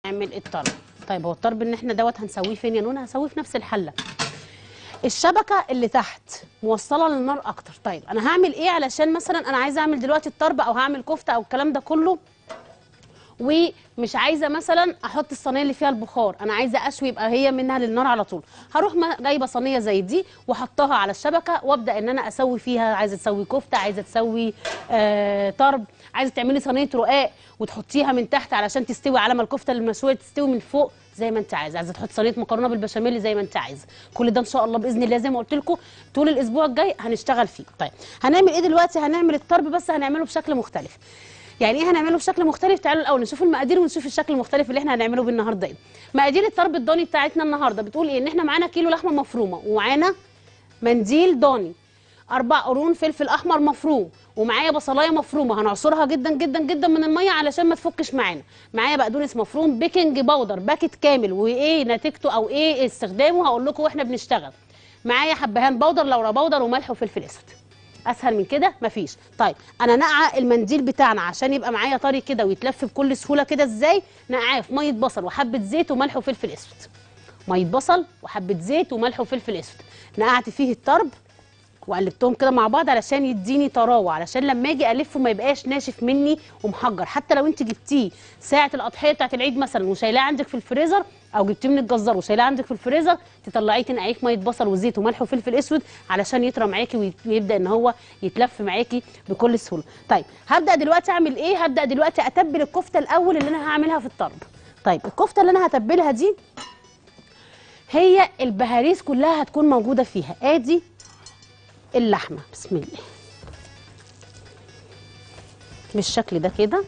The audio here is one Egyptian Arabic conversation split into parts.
نعمل الطرب طيب هو الطرب ان احنا دوت هنسويه فين يا نونا هسويه في نفس الحله الشبكه اللي تحت موصله للنار اكتر طيب انا هعمل ايه علشان مثلا انا عايزه اعمل دلوقتي الطرب او هعمل كفته او الكلام ده كله ومش عايزه مثلا احط الصينيه اللي فيها البخار انا عايزه اشوي يبقى هي منها للنار على طول هروح ما- جايبه صينيه زي دي واحطها على الشبكه وابدا ان انا اسوي فيها عايزه تسوي كفته عايزه تسوي آه طرب عايزه تعملي صينيه رقاق وتحطيها من تحت علشان تستوي على ما الكفته المشويه تستوي من فوق زي ما انت عايزه عايزه تحطي صينيه مكرونه بالبشاميل زي ما انت عايزه كل ده ان شاء الله باذن الله زي ما قلت لكم طول الاسبوع الجاي هنشتغل فيه طيب هنعمل ايه دلوقتي هنعمل الطرب بس هنعمله بشكل مختلف يعني ايه هنعمله بشكل مختلف تعالوا الاول نشوف المقادير ونشوف الشكل المختلف اللي احنا هنعمله بالنهارده ايه مقادير الطرب الضاني بتاعتنا النهارده بتقول ايه ان احنا معانا كيلو لحمه مفرومه ومعانا منديل ضاني اربع قرون فلفل احمر مفروم ومعايا بصلايه مفرومه هنعصرها جدا جدا جدا من الميه علشان ما تفكش معانا معايا بقدونس مفروم بيكنج باودر باكت كامل وايه نتيجته او ايه استخدامه هقول لكم واحنا بنشتغل معايا حبهان باودر لورا باودر وملح وفلفل اسود اسهل من كده مفيش طيب انا نقع المنديل بتاعنا عشان يبقى معايا طري كده ويتلف بكل سهوله كده ازاي نقعاه في ميه بصل وحبه زيت وملح وفلفل اسود ميه بصل وحبه زيت وملح وفلفل اسود نقعت فيه الطرب وقلبتهم كده مع بعض علشان يديني طراوه علشان لما اجي الفه ما يبقاش ناشف مني ومحجر حتى لو انت جبتيه ساعه الاضحيه بتاعت العيد مثلا وشايلاه عندك في الفريزر او جبتيه من الجزار وشايلاه عندك في الفريزر تطلعيه تنقعيه في ميه بصل وزيت وملح وفلفل اسود علشان يطرى معاكي وي- ويبدا ان هو يتلف معاكي بكل سهوله طيب هبدا دلوقتي اعمل ايه هبدا دلوقتي اتبل الكفته الاول اللي انا هعملها في الطرب طيب الكفته اللي انا هتبلها دي هي البهاريز كلها هتكون موجوده فيها ادي اللحمه بسم الله بالشكل ده كده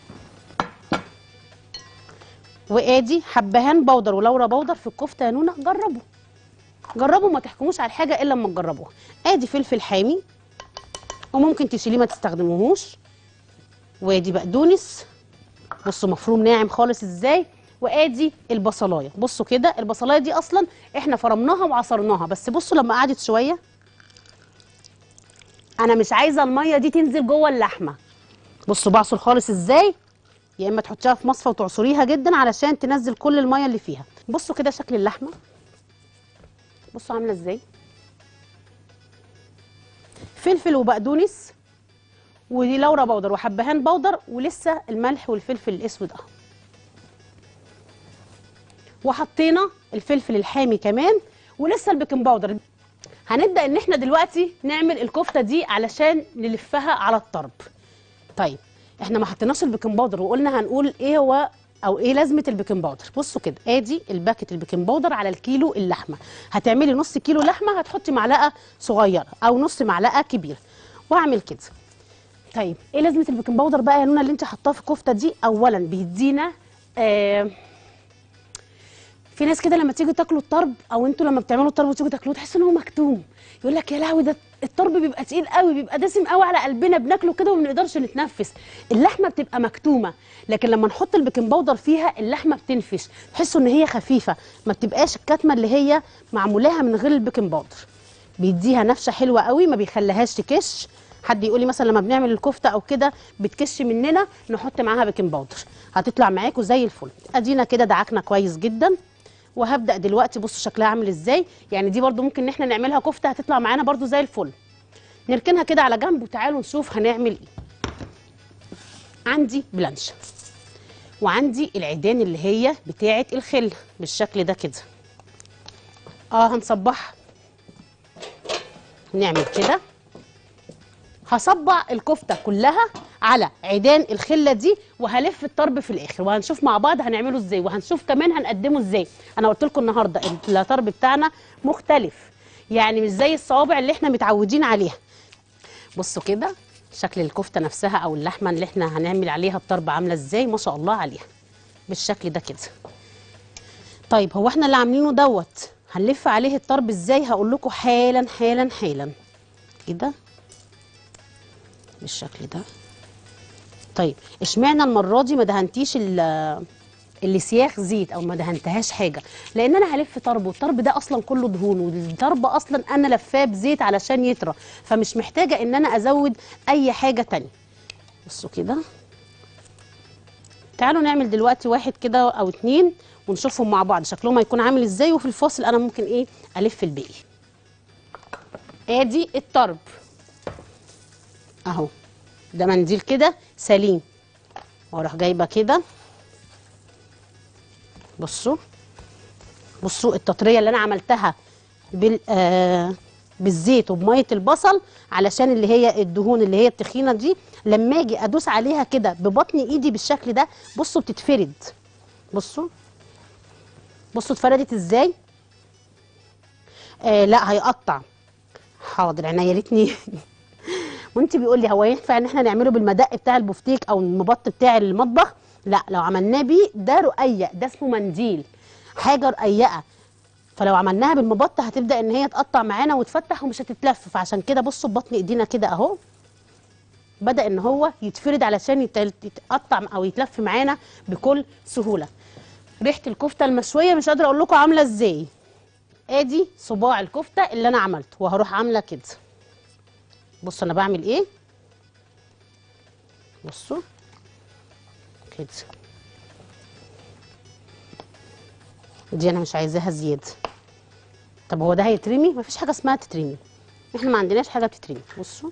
وادي حبهان بودر ولورا بودر في الكفته يا نونا جربوا جربوا ما تحكموش على الحاجه الا لما تجربوها ادي فلفل حامي وممكن تشيليه ما تستخدموهوش وادي بقدونس بصوا مفروم ناعم خالص ازاي وادي البصلايه بصوا كده البصلايه دي اصلا احنا فرمناها وعصرناها بس بصوا لما قعدت شويه انا مش عايزه الميه دي تنزل جوه اللحمه بصوا بعصر خالص ازاي يا اما تحطيها في مصفى وتعصريها جدا علشان تنزل كل الميه اللي فيها بصوا كده شكل اللحمه بصوا عامله ازاي فلفل وبقدونس ودي لورا بودر وحبهان بودر ولسه الملح والفلفل الاسود اهو وحطينا الفلفل الحامي كمان ولسه البيكنج باودر هنبدا ان احنا دلوقتي نعمل الكفته دي علشان نلفها على الطرب طيب احنا ما حطيناش البيكنج باودر وقلنا هنقول ايه هو او ايه لازمه البيكنج باودر بصوا كده ادي الباكت البيكنج باودر على الكيلو اللحمه هتعملي نص كيلو لحمه هتحطي معلقه صغيره او نص معلقه كبيره واعمل كده طيب ايه لازمه البيكنج باودر بقى يا نونا اللي انت حطاه في الكفته دي اولا بيدينا آه في ناس كده لما تيجي تاكلوا الطرب او انتوا لما بتعملوا الطرب وتيجوا تاكلوه تحسوا ان هو مكتوم يقول لك يا لهوي ده الطرب بيبقى تقيل قوي بيبقى دسم قوي على قلبنا بناكله كده وما بنقدرش نتنفس اللحمه بتبقى مكتومه لكن لما نحط البيكنج باودر فيها اللحمه بتنفش تحسوا ان هي خفيفه ما بتبقاش الكتمه اللي هي معمولاها من غير البيكنج باودر بيديها نفشه حلوه قوي ما بيخليهاش تكش حد يقول لي مثلا لما بنعمل الكفته او كده بتكش مننا نحط معاها بيكنج باودر هتطلع معاكم زي الفل ادينا كده دعكنا كويس جدا وهبدا دلوقتي بصوا شكلها عامل ازاي يعني دي برضو ممكن ان احنا نعملها كفته هتطلع معانا برضو زي الفل نركنها كده على جنب وتعالوا نشوف هنعمل ايه عندي بلانش وعندي العيدان اللي هي بتاعه الخل بالشكل ده كده اه هنصبعها نعمل كده هصبع الكفته كلها على عيدان الخله دي وهلف الطرب في الاخر وهنشوف مع بعض هنعمله ازاي وهنشوف كمان هنقدمه ازاي انا قلت لكم النهارده الطرب بتاعنا مختلف يعني مش زي الصوابع اللي احنا متعودين عليها بصوا كده شكل الكفته نفسها او اللحمه اللي احنا هنعمل عليها الطرب عامله ازاي ما شاء الله عليها بالشكل ده كده طيب هو احنا اللي عاملينه دوت هنلف عليه الطرب ازاي هقول لكم حالا حالا حالا كده بالشكل ده طيب اشمعنى المره دي ما دهنتيش ال- اللي سياخ زيت او ما دهنتهاش حاجه لان انا هلف طرب والطرب ده اصلا كله دهون والطرب اصلا انا لفاه بزيت علشان يطرى فمش محتاجه ان انا ازود اي حاجه تانية بصوا كده تعالوا نعمل دلوقتي واحد كده او اتنين ونشوفهم مع بعض شكلهم هيكون عامل ازاي وفي الفاصل انا ممكن ايه الف الباقي ادي الطرب اهو ده منديل كده سليم واروح جايبه كده بصوا بصوا التطريه اللي انا عملتها بال آه بالزيت وبميه البصل علشان اللي هي الدهون اللي هي التخينه دي لما اجي ادوس عليها كده ببطن ايدي بالشكل ده بصوا بتتفرد بصوا بصوا اتفردت ازاي آه لا هيقطع حاضر عينيا الاتنين وانت بيقول لي هو ينفع ان احنا نعمله بالمدق بتاع البفتيك او المبط بتاع المطبخ لا لو عملناه بيه ده رقيق ده اسمه منديل حاجه رقيقه فلو عملناها بالمبط هتبدا ان هي تقطع معانا وتفتح ومش هتتلف فعشان كده بصوا ببطن ايدينا كده اهو بدا ان هو يتفرد علشان يت- يتقطع او يتلف معانا بكل سهوله ريحه الكفته المشويه مش قادره اقول لكم عامله ازاي ادي صباع الكفته اللي انا عملته وهروح عامله كده بصوا انا بعمل ايه بصوا كده دي انا مش عايزاها زياده طب هو ده هيترمي مفيش حاجه اسمها تترمي احنا ما عندناش حاجه بتترمي بصوا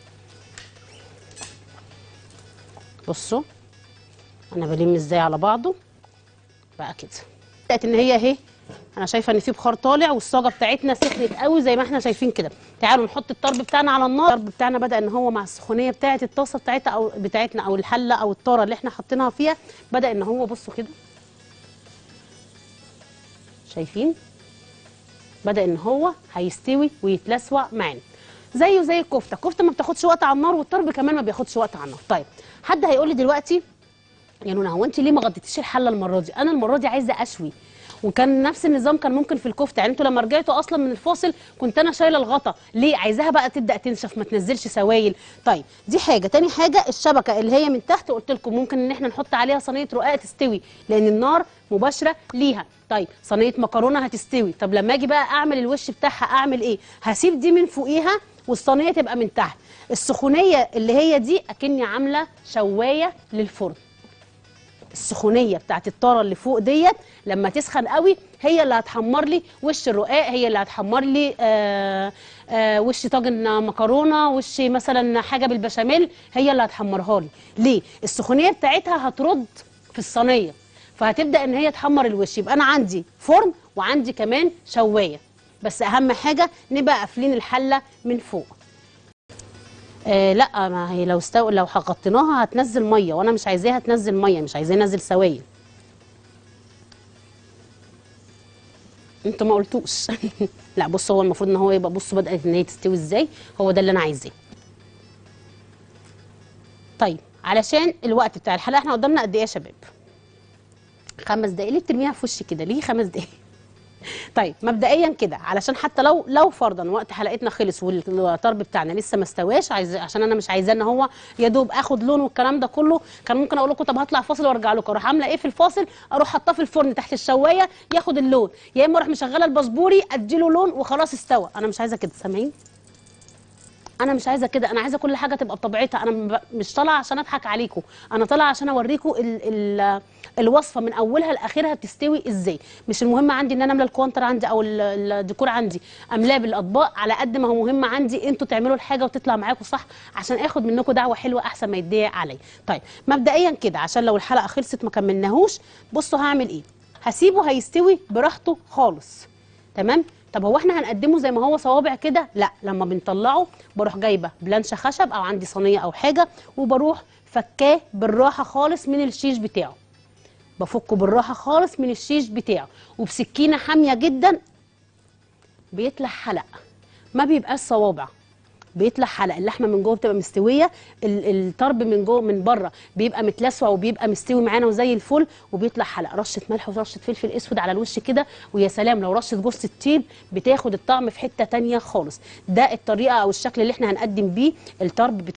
بصوا انا بلم ازاي على بعضه بقى كده بدات ان هي اهي انا شايفه ان في بخار طالع والصاجه بتاعتنا سخنت قوي زي ما احنا شايفين كده تعالوا نحط الطرب بتاعنا على النار الطرب بتاعنا بدا ان هو مع السخونيه بتاعه الطاسه بتاعتها او بتاعتنا او الحله او الطاره اللي احنا حاطينها فيها بدا ان هو بصوا كده شايفين بدا ان هو هيستوي ويتلسوع معانا زيه زي الكفته الكفته ما بتاخدش وقت على النار والطرب كمان ما بياخدش وقت على النار طيب حد هيقول لي دلوقتي يا نونا هو انت ليه ما غطيتيش الحله المره دي انا المره دي عايزه اشوي وكان نفس النظام كان ممكن في الكفته يعني انتوا لما رجعتوا اصلا من الفاصل كنت انا شايله الغطا ليه عايزاها بقى تبدا تنشف ما تنزلش سوائل طيب دي حاجه تاني حاجه الشبكه اللي هي من تحت قلت لكم ممكن ان احنا نحط عليها صينيه رقاق تستوي لان النار مباشره ليها طيب صينيه مكرونه هتستوي طب لما اجي بقى اعمل الوش بتاعها اعمل ايه هسيب دي من فوقيها والصينيه تبقى من تحت السخونيه اللي هي دي اكني عامله شوايه للفرن السخونيه بتاعت الطاره اللي فوق ديت لما تسخن قوي هي اللي هتحمر لي وش الرقاق هي اللي هتحمر لي آه آه وش طاجن مكرونه وش مثلا حاجه بالبشاميل هي اللي هتحمرها لي ليه السخونيه بتاعتها هترد في الصينيه فهتبدا ان هي تحمر الوش يبقى انا عندي فرن وعندي كمان شوايه بس اهم حاجه نبقى قافلين الحله من فوق آه لا ما هي لو استو... لو غطيناها هتنزل ميه وانا مش عايزاها تنزل ميه مش عايزاها ينزل سوائل انتوا ما قلتوش لا بص هو المفروض ان هو يبقى بصوا بدات ان هي تستوي ازاي هو ده اللي انا عايزاه طيب علشان الوقت بتاع الحلقه احنا قدامنا قد ايه يا شباب خمس دقايق ليه بترميها في وشي كده ليه خمس دقايق طيب مبدئيا كده علشان حتى لو لو فرضا وقت حلقتنا خلص والطرب بتاعنا لسه ما استواش عايز عشان انا مش عايزاه ان هو يا دوب اخد لون والكلام ده كله كان ممكن اقول لكم طب هطلع فاصل وارجع لكم اروح عامله ايه في الفاصل اروح حاطاه في الفرن تحت الشوايه ياخد اللون يا اما اروح مشغله الباسبوري اديله لون وخلاص استوى انا مش عايزه كده سامعين انا مش عايزه كده انا عايزه كل حاجه تبقى بطبيعتها انا م- مش طالعه عشان اضحك عليكم انا طالعه عشان اوريكم ال ال الوصفه من اولها لاخرها بتستوي ازاي مش المهم عندي ان انا املى الكوانتر عندي او ال- الديكور عندي املاه بالاطباق على قد ما هو مهم عندي انتوا تعملوا الحاجه وتطلع معاكم صح عشان اخد منكم دعوه حلوه احسن ما يتضايق عليا طيب مبدئيا كده عشان لو الحلقه خلصت ما كملناهوش بصوا هعمل ايه هسيبه هيستوي براحته خالص تمام طب هو احنا هنقدمه زي ما هو صوابع كده لا لما بنطلعه بروح جايبه بلانشه خشب او عندي صينيه او حاجه وبروح فكاه بالراحه خالص من الشيش بتاعه بفكه بالراحه خالص من الشيش بتاعه وبسكينه حاميه جدا بيطلع حلق ما بيبقاش صوابع بيطلع حلق اللحمه من جوه بتبقى مستويه ال- الطرب من جوه من بره بيبقى متلسع وبيبقى مستوي معانا وزي الفل وبيطلع حلق رشه ملح ورشه فلفل اسود على الوش كده ويا سلام لو رشه جوز الطيب بتاخد الطعم في حته تانية خالص ده الطريقه او الشكل اللي احنا هنقدم بيه الطرب